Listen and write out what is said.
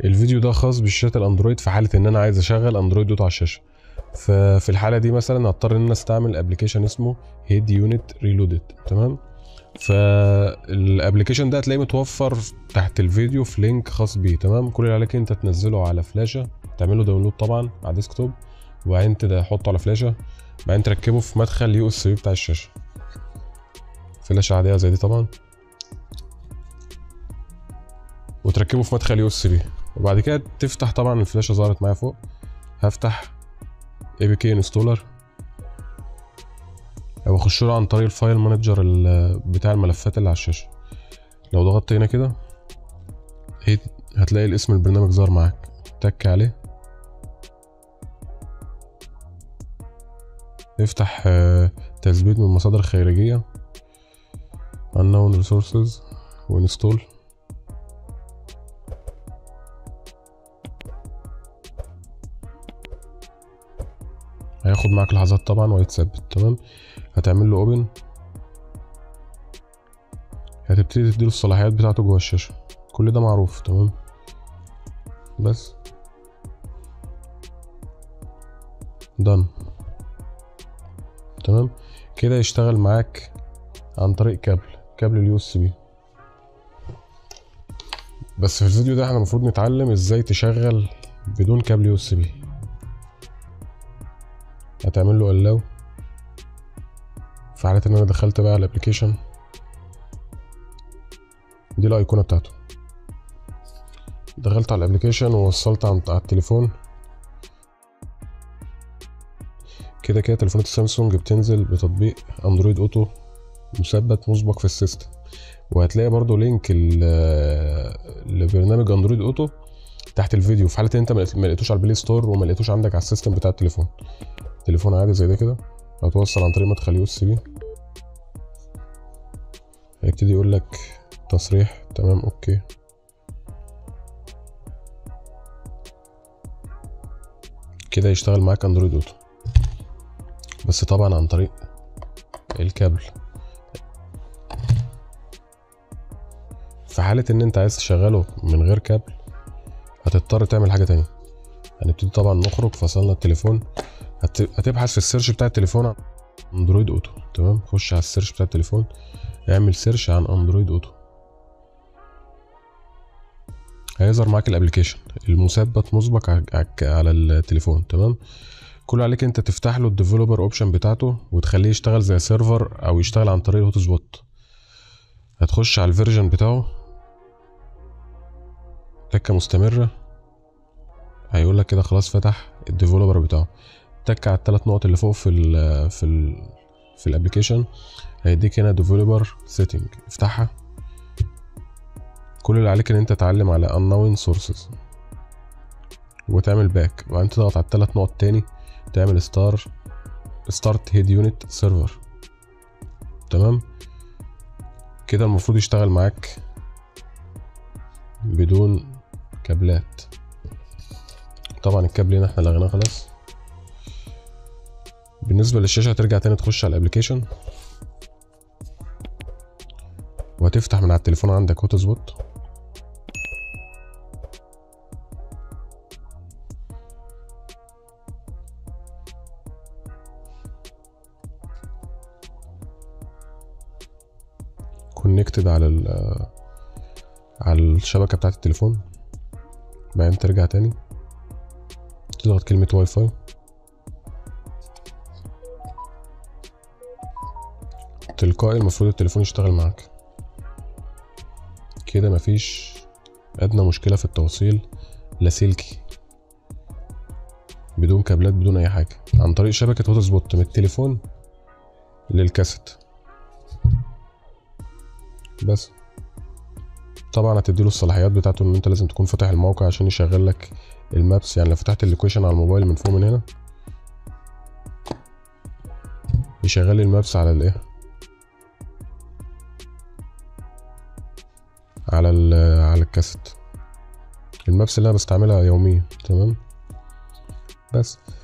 الفيديو ده خاص بشاشات الاندرويد في حاله ان انا عايز اشغل اندرويد اوتو على الشاشه ففي الحاله دي مثلا هضطر ان انا استعمل ابلكيشن اسمه هيد يونت ريلودد تمام فالابلكيشن ده هتلاقيه متوفر تحت الفيديو في لينك خاص بيه تمام كل اللي عليك انت تنزله على فلاشه تعمله داونلود طبعا على ديسكتوب وبعدين تحطه على فلاشه بعدين تركبه في مدخل يو اس بي بتاع الشاشه فلاشه عاديه زي دي طبعا وتركبه في مدخل يو اس بي وبعد كده تفتح طبعا الفلاشه ظهرت معايا فوق هفتح اي بي كي انستولر او اخش له عن طريق الفايل مانجر بتاع الملفات اللي على الشاشه لو ضغطت هنا كده هتلاقي الاسم البرنامج ظهر معاك تك عليه افتح تثبيت من مصادر خارجية unknown resources وانستول هياخد معاك لحظات طبعا وهيتثبت تمام هتعمل له اوبن هتبتدي تديله الصلاحيات بتاعته جوه الشاشة كل ده معروف تمام بس دن تمام كده يشتغل معاك عن طريق كابل كابل اليو اس بي بس في الفيديو ده احنا المفروض نتعلم ازاي تشغل بدون كابل يو اس بي هتعمل له allow في حالة ان انا دخلت بقى على الابلكيشن دي الايقونة بتاعته دخلت على الابلكيشن ووصلت على التليفون كده كده تليفونات السامسونج بتنزل بتطبيق اندرويد اوتو مثبت مسبق في السيستم وهتلاقي برضو لينك لبرنامج اندرويد اوتو تحت الفيديو في حاله انت ما لقيتوش على البلاي ستور وما لقيتوش عندك على السيستم بتاع التليفون تليفون عادي زي ده كده هتوصل عن طريق مدخل يو اس بي هيبتدي يقول لك تصريح تمام اوكي كده يشتغل معاك اندرويد اوتو بس طبعا عن طريق الكابل في حالة ان انت عايز تشغله من غير كابل هتضطر تعمل حاجة تانية هنبتدي طبعا نخرج فصلنا التليفون هتبحث في السيرش بتاع التليفون عن اندرويد اوتو تمام خش على السيرش بتاع التليفون اعمل سيرش عن اندرويد اوتو هيظهر معاك الابلكيشن المثبت مسبق على التليفون تمام كل عليك انت تفتح له الديفلوبر اوبشن بتاعته وتخليه يشتغل زي سيرفر او يشتغل عن طريق الهوت سبوت هتخش على الفيرجن بتاعه تكه مستمره هيقول لك كده خلاص فتح الديفلوبر بتاعه تك على الثلاث نقط اللي فوق في ال في ال في الابلكيشن هيديك هنا ديفلوبر سيتنج افتحها كل اللي عليك ان انت تعلم على unknown sources وتعمل باك وبعدين تضغط على الثلاث نقط تاني تعمل ستار ستارت هيد يونت سيرفر تمام كده المفروض يشتغل معاك بدون كابلات طبعا الكابل هنا احنا لغيناه خلاص بالنسبه للشاشه هترجع تاني تخش على الابلكيشن وهتفتح من على التليفون عندك هوت سبوت كونكتد على ال على الشبكه بتاعه التليفون بعدين ترجع تاني تضغط كلمه واي فاي تلقائي المفروض التليفون يشتغل معاك كده مفيش ادنى مشكله في التوصيل لاسلكي بدون كابلات بدون اي حاجه عن طريق شبكه هوت سبوت من التليفون للكاسيت بس طبعا هتديله الصلاحيات بتاعته ان انت لازم تكون فاتح الموقع عشان يشغل لك المابس يعني لو فتحت اللوكيشن على الموبايل من فوق من هنا يشغل لي المابس على الايه على على الكاسيت المابس اللي انا بستعملها يوميا تمام بس